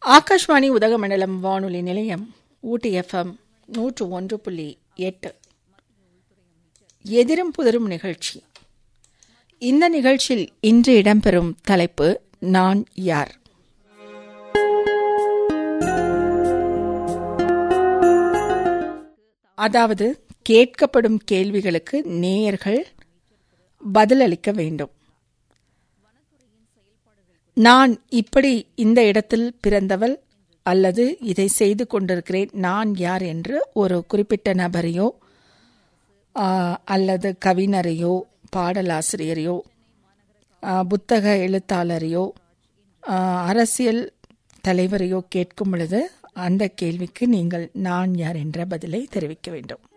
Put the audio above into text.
ஆகாஷ்வாணி உதகமண்டலம் வானொலி நிலையம் ஊட்டி எஃப்எம் நூற்று ஒன்று புள்ளி எட்டு எதிரும் புதிரும் நிகழ்ச்சி இந்த நிகழ்ச்சியில் இன்று இடம்பெறும் தலைப்பு நான் யார் அதாவது கேட்கப்படும் கேள்விகளுக்கு நேயர்கள் பதிலளிக்க வேண்டும் நான் இப்படி இந்த இடத்தில் பிறந்தவள் அல்லது இதை செய்து கொண்டிருக்கிறேன் நான் யார் என்று ஒரு குறிப்பிட்ட நபரையோ ஆ, அல்லது கவிஞரையோ பாடலாசிரியரையோ ஆ, புத்தக எழுத்தாளரையோ ஆ, அரசியல் தலைவரையோ கேட்கும் பொழுது அந்த கேள்விக்கு நீங்கள் நான் யார் என்ற பதிலை தெரிவிக்க வேண்டும்